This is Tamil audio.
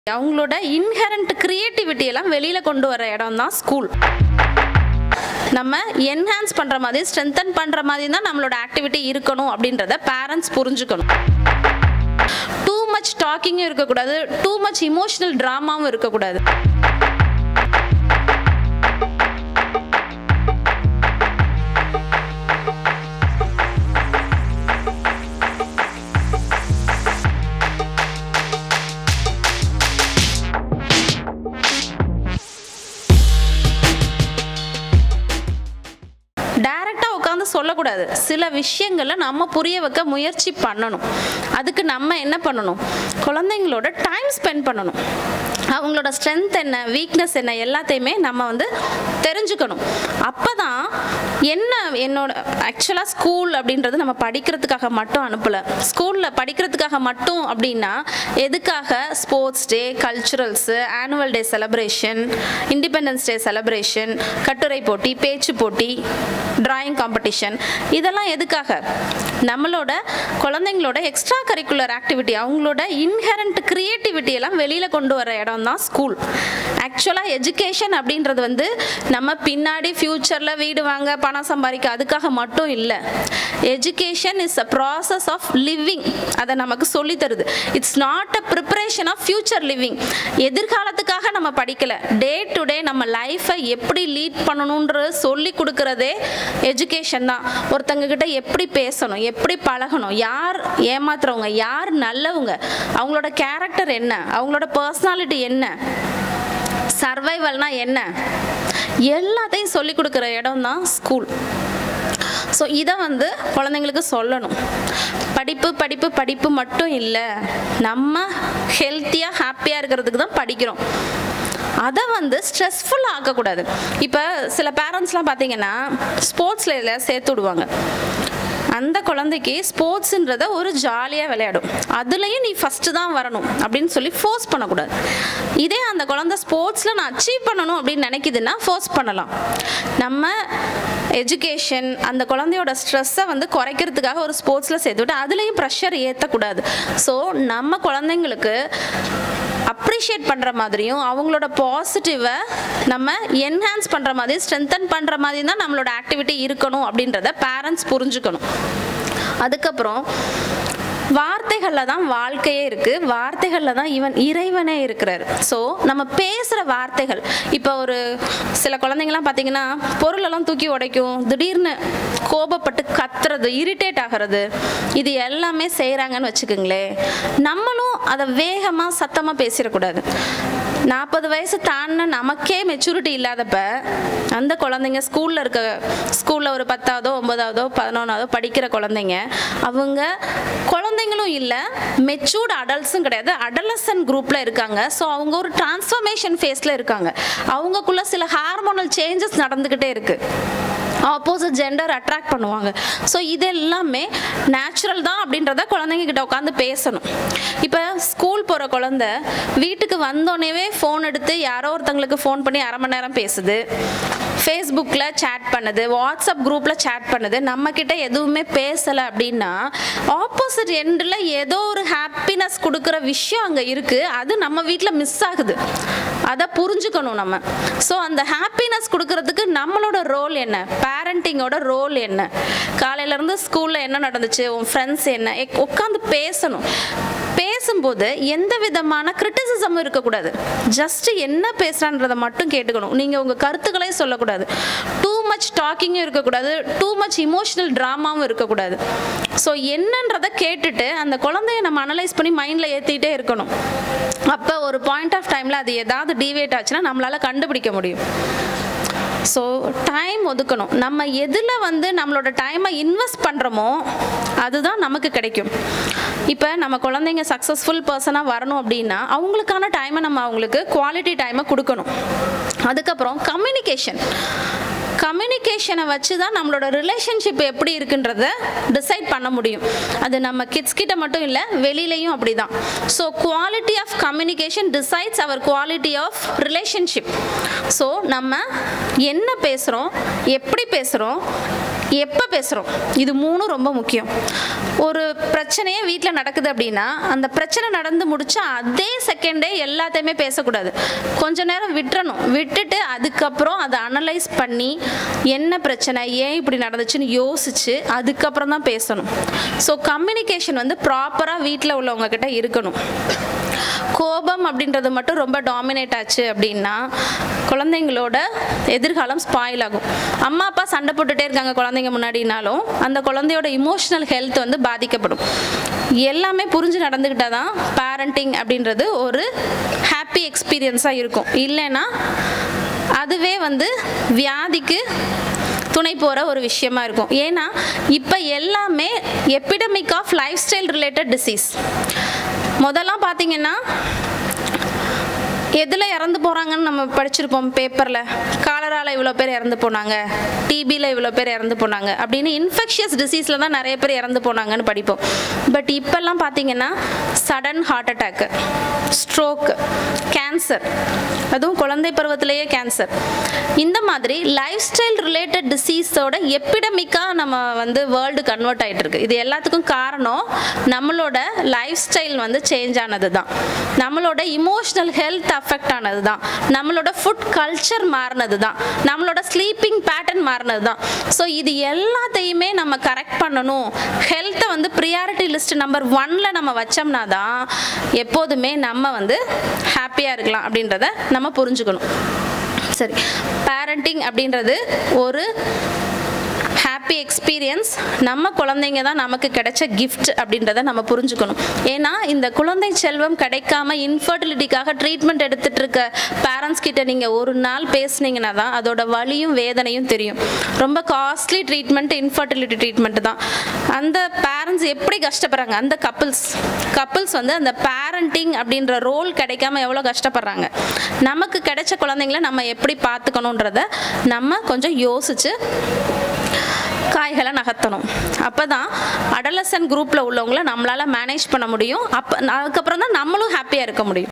அவங்களோட இன்ஹெரண்ட் கிரியேட்டிவிட்டி எல்லாம் வெளியில கொண்டு வர இடம் தான் ஸ்கூல் நம்ம என்ஹான்ஸ் பண்ற மாதிரி ஸ்ட்ரென்தன் பண்ற மாதிரி தான் நம்மளோட ஆக்டிவிட்டி இருக்கணும் அப்படின்றத பேரண்ட்ஸ் புரிஞ்சுக்கணும் டூ மச் டாக்கிங்கும் இருக்கக்கூடாது டூ மச் இமோஷனல் ட்ராமாவும் இருக்கக்கூடாது டைரெக்டாக உட்காந்து சொல்லக்கூடாது சில விஷயங்களை நம்ம புரிய வைக்க முயற்சி பண்ணணும் அதுக்கு நம்ம என்ன பண்ணணும் குழந்தைங்களோட டைம் ஸ்பெண்ட் பண்ணணும் அவங்களோட ஸ்ட்ரென்த் என்ன வீக்னஸ் என்ன எல்லாத்தையுமே நம்ம வந்து தெரிஞ்சுக்கணும் அப்போ தான் என்ன என்னோட ஆக்சுவலாக ஸ்கூல் அப்படின்றது நம்ம படிக்கிறதுக்காக மட்டும் அனுப்பலை ஸ்கூலில் படிக்கிறதுக்காக மட்டும் அப்படின்னா எதுக்காக sports day culturals annual day celebration independence day celebration கட்டுரை போட்டி பேச்சு போட்டி டிராயிங் காம்படிஷன் இதெல்லாம் எதுக்காக நம்மளோட குழந்தைங்களோட எக்ஸ்ட்ரா கரிக்குலர் ஆக்டிவிட்டி அவங்களோட இன்ஹெரண்ட் கிரியேட்டிவிட்டி எல்லாம் வெளியில் கொண்டு வர இடம் தான் ஸ்கூல் ஆக்சுவலாக எஜுகேஷன் அப்படின்றது வந்து நம்ம பின்னாடி ஃப்யூச்சரில் வீடு வாங்க பணம் சம்பாதிக்க அதுக்காக மட்டும் இல்லை education is a process of living அதை நமக்கு சொல்லி தருது it's not a preparation of future living எதிர்காலத்துக்காக நம்ம படிக்கல டே டு டே நம்ம லைஃப்பை எப்படி லீட் பண்ணணுன்ற சொல்லி கொடுக்கறதே எஜுகேஷன் தான் ஒருத்தங்க கிட்ட எப்படி பேசணும் எப்படி பழகணும் யார் ஏமாத்துறவங்க யார் நல்லவங்க அவங்களோட கேரக்டர் என்ன அவங்களோட பர்சனாலிட்டி என்ன சர்வைவல்னா என்ன எல்லாத்தையும் சொல்லி கொடுக்குற இடம் தான் ஸ்கூல் ஸோ இதை வந்து குழந்தைங்களுக்கு சொல்லணும் படிப்பு படிப்பு படிப்பு மட்டும் இல்லை நம்ம ஹெல்த்தியாக ஹாப்பியாக இருக்கிறதுக்கு தான் படிக்கிறோம் அதை வந்து ஸ்ட்ரெஸ்ஃபுல் ஆக்கக்கூடாது இப்போ சில பேரண்ட்ஸ்லாம் பார்த்தீங்கன்னா ஸ்போர்ட்ஸில் சேர்த்து விடுவாங்க அந்த குழந்தைக்கு ஸ்போர்ட்ஸுன்றத ஒரு ஜாலியாக விளையாடும் அதுலேயும் நீ ஃபஸ்ட்டு தான் வரணும் அப்படின்னு சொல்லி ஃபோர்ஸ் பண்ணக்கூடாது இதே அந்த குழந்தை ஸ்போர்ட்ஸில் நான் அச்சீவ் பண்ணணும் அப்படின்னு நினைக்குதுன்னா ஃபோர்ஸ் பண்ணலாம் நம்ம எஜுகேஷன் அந்த குழந்தையோட ஸ்ட்ரெஸ்ஸை வந்து குறைக்கிறதுக்காக ஒரு ஸ்போர்ட்ஸில் சேர்த்து விட்டு அதுலேயும் ப்ரெஷர் ஏற்றக்கூடாது ஸோ நம்ம குழந்தைங்களுக்கு அப்ரிஷியேட் பண்ணுற மாதிரியும் அவங்களோட பாசிட்டிவை நம்ம என்ஹான்ஸ் பண்ணுற மாதிரி ஸ்ட்ரென்தன் பண்ணுற மாதிரி தான் நம்மளோட ஆக்டிவிட்டி இருக்கணும் அப்படின்றத பேரண்ட்ஸ் புரிஞ்சுக்கணும் அதுக்கப்புறம் வார்த்தைகளில் தான் வாழ்க்கையே இருக்குது வார்த்தைகளில் தான் இவன் இறைவனே இருக்கிறாரு ஸோ நம்ம பேசுகிற வார்த்தைகள் இப்போ ஒரு சில குழந்தைங்கலாம் பார்த்தீங்கன்னா பொருளெல்லாம் தூக்கி உடைக்கும் திடீர்னு கோபப்பட்டு கத்துறது இரிட்டேட் ஆகிறது இது எல்லாமே செய்கிறாங்கன்னு வச்சுக்கோங்களேன் நம்மளும் அதை வேகமாக சத்தமாக பேசிடக்கூடாது நாற்பது வயசு தாண்டின நமக்கே மெச்சூரிட்டி இல்லாதப்ப அந்த குழந்தைங்க ஸ்கூலில் இருக்க ஸ்கூலில் ஒரு பத்தாவதோ ஒன்பதாவதோ பதினொன்றாவதோ படிக்கிற குழந்தைங்க அவங்க குழந்தைங்களும் இல்லை மெச்சூர்டு அடல்ட்ஸும் கிடையாது அடலசன் குரூப்பில் இருக்காங்க ஸோ அவங்க ஒரு டிரான்ஸ்ஃபர்மேஷன் ஃபேஸில் இருக்காங்க அவங்கக்குள்ள சில ஹார்மோனல் சேஞ்சஸ் நடந்துக்கிட்டே இருக்குது ஆப்போசிட் ஜெண்டர் அட்ராக்ட் பண்ணுவாங்க ஸோ இது எல்லாமே நேச்சுரல் தான் அப்படின்றத குழந்தைங்க கிட்ட உட்காந்து பேசணும் இப்போ ஸ்கூல் போகிற குழந்த வீட்டுக்கு வந்தோடனேவே ஃபோன் எடுத்து யாரோ ஒருத்தங்களுக்கு ஃபோன் பண்ணி அரை மணி நேரம் பேசுது ஃபேஸ்புக்கில் சேட் பண்ணுது வாட்ஸ்அப் குரூப்பில் சேட் பண்ணுது நம்மக்கிட்ட எதுவுமே பேசலை அப்படின்னா ஆப்போசிட் எண்டில் ஏதோ ஒரு ஹாப்பினஸ் கொடுக்குற விஷயம் அங்கே இருக்குது அது நம்ம வீட்டில் மிஸ் ஆகுது அதை புரிஞ்சுக்கணும் நம்ம ஸோ அந்த ஹாப்பினஸ் கொடுக்கறதுக்கு நம்மளோட ரோல் என்ன பேரண்டிங்கோட ரோல் என்ன காலையிலேருந்து ஸ்கூலில் என்ன நடந்துச்சு உன் ஃப்ரெண்ட்ஸ் என்ன உட்காந்து பேசணும் பேசும்போது எந்த விதமான கிரிட்டிசிசமும் இருக்கக்கூடாது ஜஸ்ட் என்ன பேசுகிறான்றதை மட்டும் கேட்டுக்கணும் நீங்கள் உங்கள் கருத்துக்களே சொல்லக்கூடாது டூ மச் டாக்கிங்கும் இருக்கக்கூடாது டூ மச் இமோஷனல் ட்ராமாவும் இருக்கக்கூடாது ஸோ என்னன்றதை கேட்டுட்டு அந்த குழந்தைய நம்ம அனலைஸ் பண்ணி மைண்டில் ஏற்றிக்கிட்டே இருக்கணும் அப்போ ஒரு பாயிண்ட் ஆஃப் டைமில் அது ஏதாவது டிவேட் ஆச்சுன்னா நம்மளால் கண்டுபிடிக்க முடியும் ஸோ டைம் ஒதுக்கணும் நம்ம எதில் வந்து நம்மளோட டைமை இன்வெஸ்ட் பண்ணுறோமோ அதுதான் நமக்கு கிடைக்கும் இப்போ நம்ம குழந்தைங்க சக்ஸஸ்ஃபுல் பர்சனாக வரணும் அப்படின்னா அவங்களுக்கான டைமை நம்ம அவங்களுக்கு குவாலிட்டி டைமை கொடுக்கணும் அதுக்கப்புறம் கம்யூனிகேஷன் கம்யூனிகேஷனை வச்சு தான் நம்மளோட ரிலேஷன்ஷிப் எப்படி இருக்குன்றத டிசைட் பண்ண முடியும் அது நம்ம கிட்ஸ் கிட்ட மட்டும் இல்லை வெளியிலையும் அப்படி தான் so quality of communication decides our quality of relationship so நம்ம என்ன பேசுகிறோம் எப்படி பேசுகிறோம் எப்போ பேசுகிறோம் இது மூணும் ரொம்ப முக்கியம் ஒரு பிரச்சனையே வீட்டில் நடக்குது அப்படின்னா அந்த பிரச்சனை நடந்து முடிச்சா அதே செகண்டே எல்லாத்தையுமே பேசக்கூடாது கொஞ்ச நேரம் விட்டுறணும் விட்டுட்டு அதுக்கப்புறம் அதை அனலைஸ் பண்ணி என்ன பிரச்சனை ஏன் இப்படி நடந்துச்சுன்னு யோசிச்சு அதுக்கப்புறம் தான் பேசணும் ஸோ கம்யூனிகேஷன் வந்து ப்ராப்பராக வீட்டில் உள்ளவங்க கிட்ட இருக்கணும் கோபம் அப்படின்றது மட்டும் ரொம்ப டாமினேட் ஆச்சு அப்படின்னா குழந்தைங்களோட எதிர்காலம் ஸ்பாயில் ஆகும் அம்மா அப்பா சண்டை போட்டுட்டே இருக்காங்க குழந்தைங்க முன்னாடினாலும் அந்த குழந்தையோட இமோஷனல் ஹெல்த் வந்து பாதிக்கப்படும் எல்லாமே புரிஞ்சு நடந்துக்கிட்டால் தான் பேரண்டிங் அப்படின்றது ஒரு ஹாப்பி எக்ஸ்பீரியன்ஸாக இருக்கும் இல்லைன்னா அதுவே வந்து வியாதிக்கு துணை போகிற ஒரு விஷயமா இருக்கும் ஏன்னா இப்போ எல்லாமே epidemic of lifestyle related disease முதல்லாம் பார்த்தீங்கன்னா எதில் இறந்து போகிறாங்கன்னு நம்ம படிச்சிருப்போம் பேப்பரில் காலரால இவ்வளோ பேர் இறந்து போனாங்க டிபியில் இவ்வளோ பேர் இறந்து போனாங்க அப்படின்னு இன்ஃபெக்ஷியஸ் டிசீஸில் தான் நிறைய பேர் இறந்து போனாங்கன்னு படிப்போம் பட் இப்போல்லாம் பார்த்தீங்கன்னா sudden heart attack stroke cancer அதுவும் குழந்தை பருவத்திலேயே கேன்சர் இந்த மாதிரி லைஃப் ஸ்டைல் ரிலேட்டட் டிசீஸோட எப்பிடமிக்காக நம்ம வந்து வேர்ல்டு கன்வெர்ட் ஆகிட்டு இருக்கு இது எல்லாத்துக்கும் காரணம் நம்மளோட லைஃப் ஸ்டைல் வந்து சேஞ்ச் ஆனது தான் நம்மளோட இமோஷனல் ஹெல்த் அஃபெக்ட் ஆனது தான் நம்மளோட ஃபுட் கல்ச்சர் மாறினது தான் நம்மளோட ஸ்லீப்பிங் பேட்டர்ன் மாறினது தான் ஸோ இது எல்லாத்தையுமே நம்ம கரெக்ட் பண்ணணும் ஹெல்த்தை வந்து ப்ரியாரிட்டி லிஸ்ட் நம்பர் ஒன்ல நம்ம வச்சோம்னா தான் எப்போதுமே நம்ம வந்து ஹாப்பியாக இருக்கலாம் அப்படின்றத நம்ம புரிஞ்சுக்கணும் சரி பேரண்டிங் அப்படின்றது ஒரு ஹாப்பி எக்ஸ்பீரியன்ஸ் நம்ம குழந்தைங்க தான் நமக்கு கிடைச்ச கிஃப்ட் அப்படின்றத நம்ம புரிஞ்சுக்கணும் ஏன்னா இந்த குழந்தை செல்வம் கிடைக்காம இன்ஃபர்டிலிட்டிக்காக ட்ரீட்மெண்ட் எடுத்துட்டு இருக்க பேரண்ட்ஸ் கிட்ட நீங்க ஒரு நாள் பேசுனீங்கன்னா தான் அதோட வலியும் வேதனையும் தெரியும் ரொம்ப காஸ்ட்லி ட்ரீட்மெண்ட் இன்ஃபர்டிலிட்டி ட்ரீட்மெண்ட் தான் அந்த பேரண்ட்ஸ் எப்படி கஷ்டப்படுறாங்க அந்த கப்பிள்ஸ் கப்பிள்ஸ் வந்து அந்த பேரண்டிங் அப்படின்ற ரோல் கிடைக்காம எவ்வளோ கஷ்டப்படுறாங்க நமக்கு கிடைச்ச குழந்தைங்கள நம்ம எப்படி பார்த்துக்கணுன்றத நம்ம கொஞ்சம் யோசிச்சு காய்களை நகர்த்தணும் அப்போ தான் அடலசன் குரூப்பில் உள்ளவங்கள நம்மளால் மேனேஜ் பண்ண முடியும் அப்போ அதுக்கப்புறம் தான் நம்மளும் ஹாப்பியாக இருக்க முடியும்